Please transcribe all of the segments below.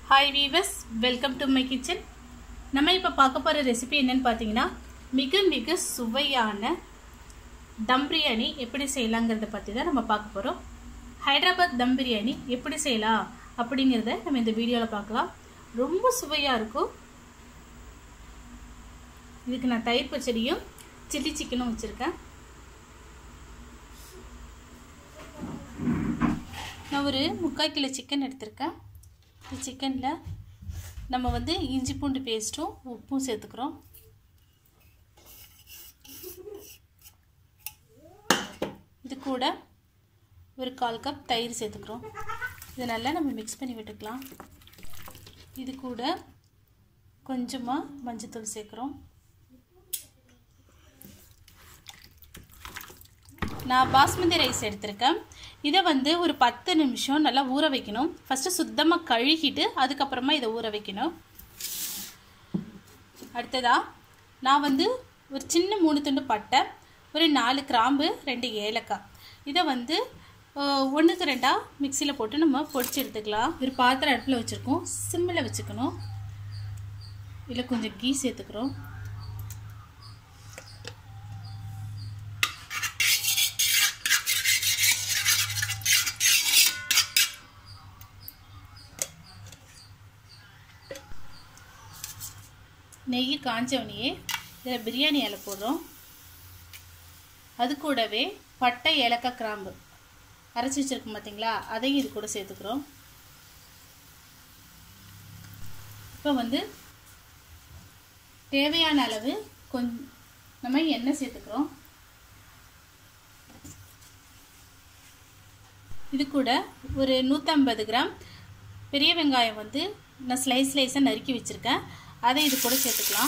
hi viewers welcome to my kitchen நம்ம இப்போ பார்க்க போகிற ரெசிபி என்னன்னு பார்த்தீங்கன்னா மிக மிக சுவையான தம் பிரியாணி எப்படி செய்யலாங்கிறத பற்றி தான் நம்ம பார்க்க போகிறோம் ஹைதராபாத் தம் பிரியாணி எப்படி செய்யலாம் அப்படிங்கிறத நம்ம இந்த வீடியோவில் பார்க்கலாம் ரொம்ப சுவையாக இருக்கும் இதுக்கு நான் தயிர் பச்சடியும் சில்லி சிக்கனும் வச்சுருக்கேன் நான் ஒரு முக்கால் கிலோ சிக்கன் எடுத்திருக்கேன் இந்த சிக்கனில் நம்ம வந்து இஞ்சி பூண்டு பேஸ்ட்டும் உப்பும் சேர்த்துக்கிறோம் இது கூட ஒரு கால் கப் தயிர் சேர்த்துக்கிறோம் இதை நல்லா நம்ம மிக்ஸ் பண்ணி விட்டுக்கலாம் இது கூட கொஞ்சமாக மஞ்சத்தூள் சேர்க்குறோம் நான் பாஸ்மதி ரைஸ் எடுத்திருக்கேன் இதை வந்து ஒரு பத்து நிமிஷம் நல்லா ஊற வைக்கணும் ஃபஸ்ட்டு சுத்தமாக கழுகிட்டு அதுக்கப்புறமா இதை ஊற வைக்கணும் அடுத்ததாக நான் வந்து ஒரு சின்ன மூணு துண்டு பட்டை ஒரு நாலு கிராம்பு ரெண்டு ஏலக்காய் இதை வந்து ஒன்றுக்கு ரெண்டாக மிக்சியில் போட்டு நம்ம பொடிச்சு எடுத்துக்கலாம் ஒரு பாத்திரம் அடுப்பில் வச்சுருக்கோம் சிம்மில் வச்சுக்கணும் இதில் கொஞ்சம் கீ சேர்த்துக்கிறோம் நெய் காஞ்சவனையே இதில் பிரியாணி இலை போடுறோம் அது கூடவே பட்டை ஏலக்காய் கிராம்பு அரைச்சி வச்சுருக்கோம் பார்த்தீங்களா அதையும் இது கூட சேர்த்துக்கிறோம் இப்போ வந்து தேவையான அளவு கொஞ்ச நம்ம எண்ணெய் சேர்த்துக்கிறோம் இது கூட ஒரு நூற்றம்பது கிராம் பெரிய வெங்காயம் வந்து நான் ஸ்லைஸ் ஸ்லைஸாக நறுக்கி வச்சுருக்கேன் அதை இது கூட சேர்த்துக்கலாம்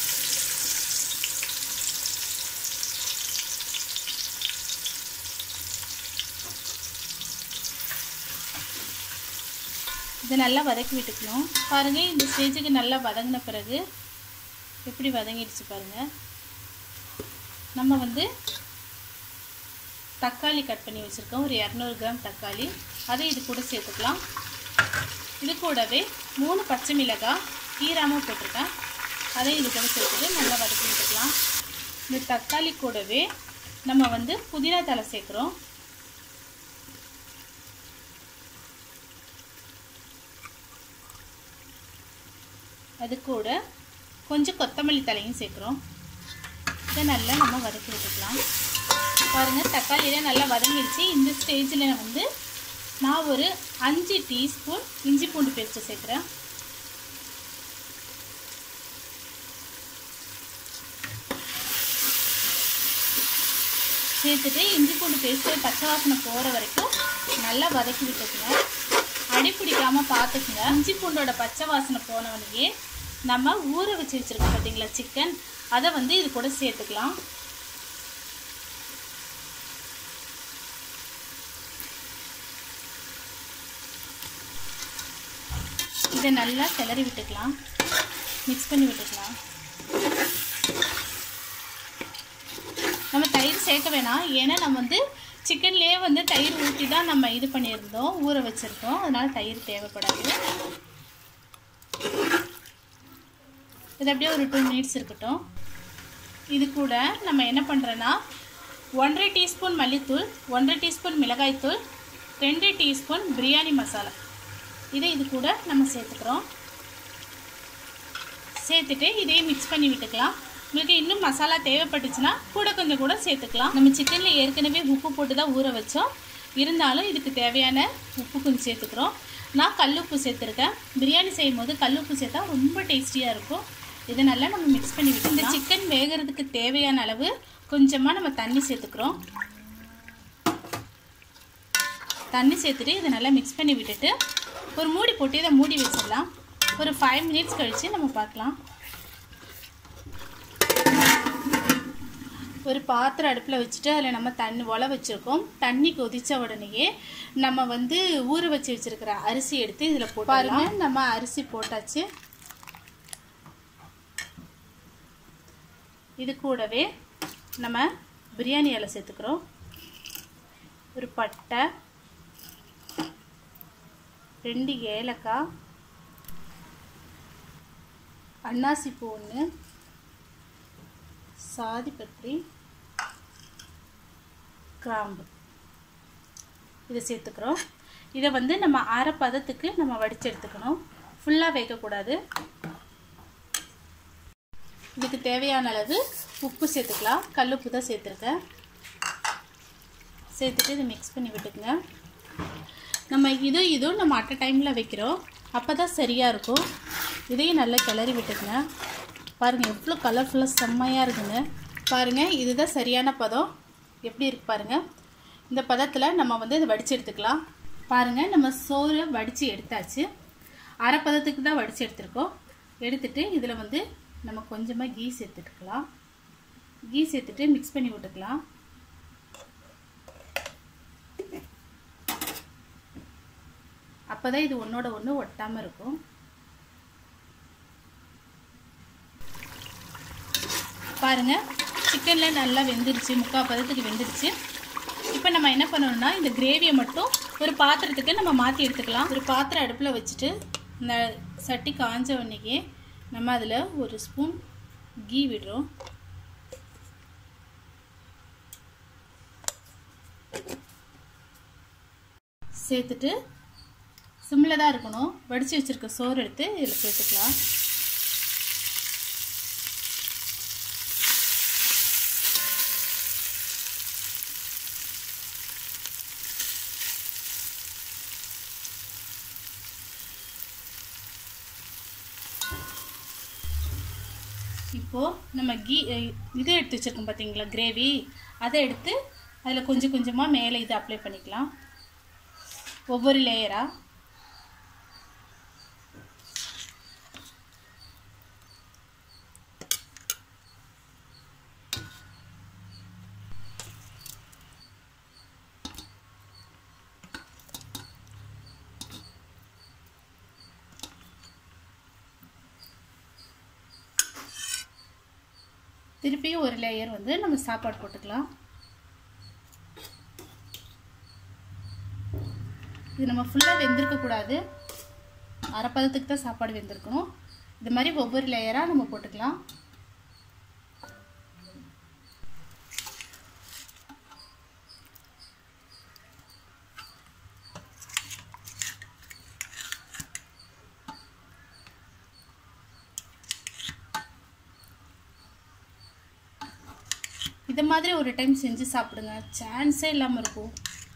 இதை நல்லா வதக்கி விட்டுக்கணும் பாருங்கள் இந்த ஸ்டேஜுக்கு நல்லா வதங்கின பிறகு எப்படி வதங்கிடுச்சு பாருங்கள் நம்ம வந்து தக்காளி கட் பண்ணி வச்சுருக்கோம் ஒரு இரநூறு கிராம் தக்காளி அதை இது கூட சேர்த்துக்கலாம் இது கூடவே மூணு பச்சை மிளகாய் கீராமல் போட்டிருக்கேன் அதை இது கூட சேர்த்துட்டு நல்லா வதக்கி விட்டுக்கலாம் இந்த தக்காளி கூடவே நம்ம வந்து புதினா தலை சேர்க்குறோம் அது கூட கொஞ்சம் கொத்தமல்லி தலையும் சேர்க்குறோம் இதை நல்லா நம்ம வதக்கி விட்டுக்கலாம் பாருங்கள் தக்காளியில் நல்லா வதங்கிடுச்சு இந்த ஸ்டேஜில் வந்து நான் ஒரு அஞ்சு டீஸ்பூன் இஞ்சி பூண்டு பேஸ்ட்டு சேர்க்குறேன் சேர்த்துட்டு இஞ்சி பூண்டு பேஸ்ட்டு பச்சை வாசனை போகிற வரைக்கும் நல்லா வதக்கி விட்டுக்குங்க அடி பிடிக்காமல் பார்த்துக்குங்க இஞ்சி பூண்டோட பச்சை வாசனை போனவனையே நம்ம ஊற வச்சு வச்சுருக்கோம் பார்த்தீங்களா சிக்கன் அதை வந்து இது கூட சேர்த்துக்கலாம் இதை நல்லா கிளறி விட்டுக்கலாம் மிக்ஸ் பண்ணி விட்டுக்கலாம் நம்ம தயிர் சேர்க்க வேணாம் ஏன்னா நம்ம வந்து சிக்கன்லேயே வந்து தயிர் ஊற்றி தான் நம்ம இது பண்ணியிருந்தோம் ஊற வச்சுருக்கோம் அதனால் தயிர் தேவைப்படாது இது அப்படியே ஒரு டூ மினிட்ஸ் இருக்கட்டும் இது கூட நம்ம என்ன பண்ணுறோன்னா ஒன்றரை டீஸ்பூன் மல்லித்தூள் ஒன்றரை டீஸ்பூன் மிளகாய்த்தூள் ரெண்டு டீஸ்பூன் பிரியாணி மசாலா இதை இது கூட நம்ம சேர்த்துக்கிறோம் சேர்த்துட்டு இதையும் மிக்ஸ் பண்ணி விட்டுக்கலாம் உங்களுக்கு இன்னும் மசாலா தேவைப்பட்டுச்சுன்னா கூட கொஞ்சம் கூட சேர்த்துக்கலாம் நம்ம சிக்கனில் ஏற்கனவே உப்பு போட்டு தான் ஊற வச்சோம் இருந்தாலும் இதுக்கு தேவையான உப்பு கொஞ்சம் சேர்த்துக்கிறோம் நான் கல்லுப்பு சேர்த்துருக்கேன் பிரியாணி செய்யும் போது கல்லுப்பு சேர்த்தா ரொம்ப டேஸ்டியாக இருக்கும் இதை நல்லா நம்ம மிக்ஸ் பண்ணி விட்டு இந்த சிக்கன் வேகிறதுக்கு தேவையான அளவு கொஞ்சமாக நம்ம தண்ணி சேர்த்துக்கிறோம் தண்ணி சேர்த்துட்டு இதை நல்லா மிக்ஸ் பண்ணி விட்டுட்டு ஒரு மூடி போட்டு இதை மூடி வச்சிடலாம் ஒரு ஃபைவ் மினிட்ஸ் கழித்து நம்ம பார்க்கலாம் ஒரு பாத்திரம் அடுப்பில் வச்சுட்டு அதில் நம்ம தண்ணி உல வச்சுருக்கோம் தண்ணி கொதித்த உடனேயே நம்ம வந்து ஊற வச்சு வச்சுருக்கிற அரிசி எடுத்து இதில் போட்டு பாருங்க நம்ம அரிசி போட்டாச்சு இது கூடவே நம்ம பிரியாணி இலை சேர்த்துக்கிறோம் ஒரு பட்டை ரெண்டு ஏலக்காய் அன்னாசி பூ ஒன்று சாதி பத்திரி கிராம்பு இதை சேர்த்துக்கிறோம் இதை வந்து நம்ம அரை பதத்துக்கு நம்ம வடித்து எடுத்துக்கணும் ஃபுல்லாக வைக்கக்கூடாது இதுக்கு தேவையான அளவு உப்பு சேர்த்துக்கலாம் கல் உப்பு தான் சேர்த்துருக்கேன் சேர்த்துட்டு இதை மிக்ஸ் பண்ணி விட்டுக்குங்க நம்ம இதுவும் இதுவும் நம்ம அட் டைமில் வைக்கிறோம் அப்போ தான் சரியாக இருக்கும் இதையும் நல்லா கிளறி விட்டுக்குங்க பாருங்கள் எவ்வளோ கலர்ஃபுல்லாக செம்மையாக இருக்குங்க பாருங்கள் இதுதான் சரியான பதம் எப்படி இருக்கு பாருங்கள் இந்த பதத்தில் நம்ம வந்து இதை வடித்து எடுத்துக்கலாம் பாருங்கள் நம்ம சோறு வடித்து எடுத்தாச்சு அரை பதத்துக்கு தான் வடித்து எடுத்துருக்கோம் எடுத்துட்டு இதில் வந்து நம்ம கொஞ்சமாக கீ சேர்த்துட்டுக்கலாம் கீ சேர்த்துட்டு மிக்ஸ் பண்ணி விட்டுக்கலாம் அப்போ தான் இது ஒன்றோட ஒன்று ஒட்டாமல் இருக்கும் பாருங்கள் சிக்கனில் நல்லா வெந்துருச்சு முக்கால் பதத்துக்கு வெந்துருச்சு இப்போ நம்ம என்ன பண்ணணும்னா இந்த கிரேவியை மட்டும் ஒரு பாத்திரத்துக்கு நம்ம மாற்றி எடுத்துக்கலாம் ஒரு பாத்திரம் அடுப்பில் வச்சுட்டு இந்த சட்டி காஞ்ச உடனேயே நம்ம அதில் ஒரு ஸ்பூன் கீ விடுறோம் சேர்த்துட்டு சிம்மில் தான் இருக்கணும் வடித்து வச்சுருக்க சோறு எடுத்து இதில் சேர்த்துக்கலாம் இப்போது நம்ம கீ இது எடுத்து வச்சுருக்கோம் பார்த்தீங்களா கிரேவி அதை எடுத்து அதில் கொஞ்சம் கொஞ்சமாக மேலே இது அப்ளை பண்ணிக்கலாம் ஒவ்வொரு லேயராக திருப்பியும் ஒரு லேயர் வந்து நம்ம சாப்பாடு போட்டுக்கலாம் இது நம்ம ஃபுல்லாக வெந்திருக்கக்கூடாது அரைப்பதத்துக்கு தான் சாப்பாடு வெந்திருக்கணும் இது மாதிரி ஒவ்வொரு லேயராக நம்ம போட்டுக்கலாம் இது மாதிரி ஒரு டைம் செஞ்சு சாப்பிடுங்க சான்ஸே இல்லாமல் இருக்கும்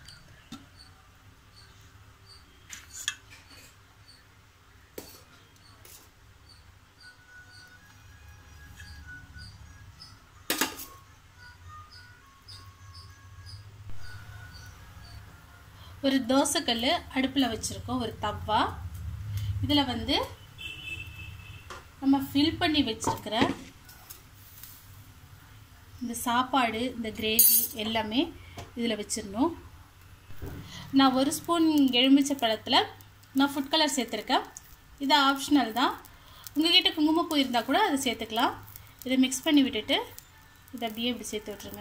ஒரு தோசைக்கல் அடுப்பில் வச்சுருக்கோம் ஒரு தவா இதில் வந்து நம்ம ஃபில் பண்ணி வச்சுருக்கிற இந்த சாப்பாடு இந்த கிரேவி எல்லாமே இதில் வச்சிடணும் நான் ஒரு ஸ்பூன் எலுமிச்சை பழத்தில் நான் ஃபுட் கலர் சேர்த்துருக்கேன் இது ஆப்ஷனல் தான் உங்ககிட்ட குங்குமப்பூ இருந்தால் கூட அதை சேர்த்துக்கலாம் இதை மிக்ஸ் பண்ணி விட்டுட்டு இதை அப்படியே இப்படி சேர்த்து விட்ருங்க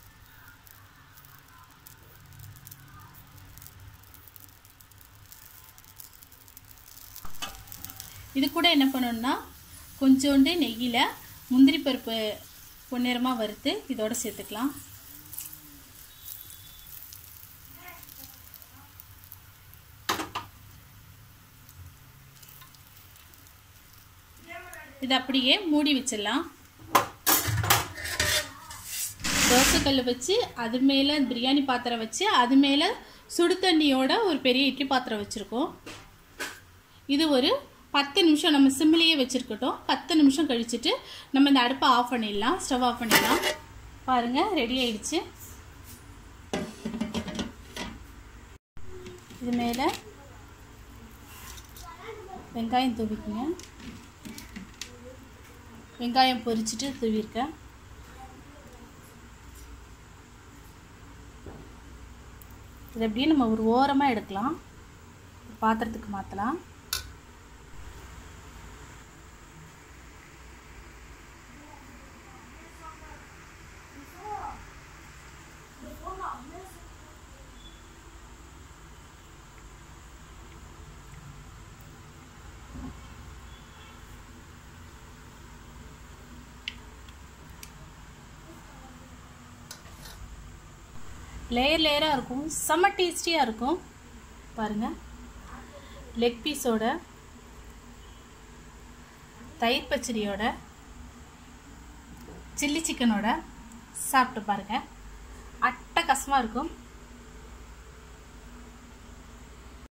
இது கூட என்ன பண்ணணும்னா கொஞ்சோண்டு நெய்யில் முந்திரி பருப்பு பொன்னிறமாக வறுத்து இதோட சேர்த்துக்கலாம் இது அப்படியே மூடி வச்சிடலாம் தோசைக்கல் வச்சு அது மேலே பிரியாணி பாத்திரம் வச்சு அது மேலே சுடு தண்ணியோட ஒரு பெரிய இட்லி பாத்திரம் வச்சுருக்கோம் இது ஒரு பத்து நிமிஷம் நம்ம சிம்மிலேயே வச்சுருக்கட்டும் பத்து நிமிஷம் கழிச்சுட்டு நம்ம இந்த அடுப்பை ஆஃப் பண்ணிடலாம் ஸ்டவ் ஆஃப் பண்ணிடலாம் பாருங்கள் ரெடி ஆயிடுச்சு இது மேலே வெங்காயம் தூவிக்குங்க வெங்காயம் பொரிச்சிட்டு தூவிருக்கேன் இது அப்படியே நம்ம ஒரு ஓரமாக எடுக்கலாம் பாத்திரத்துக்கு மாற்றலாம் லேயர் லேயராக இருக்கும் செம்ம டேஸ்டியாக இருக்கும் பாருங்கள் லெக் பீஸோட தயிர் பச்சடியோட சில்லி சிக்கனோட சாப்பிட்டு பாருங்கள் அட்டகாசமாக இருக்கும்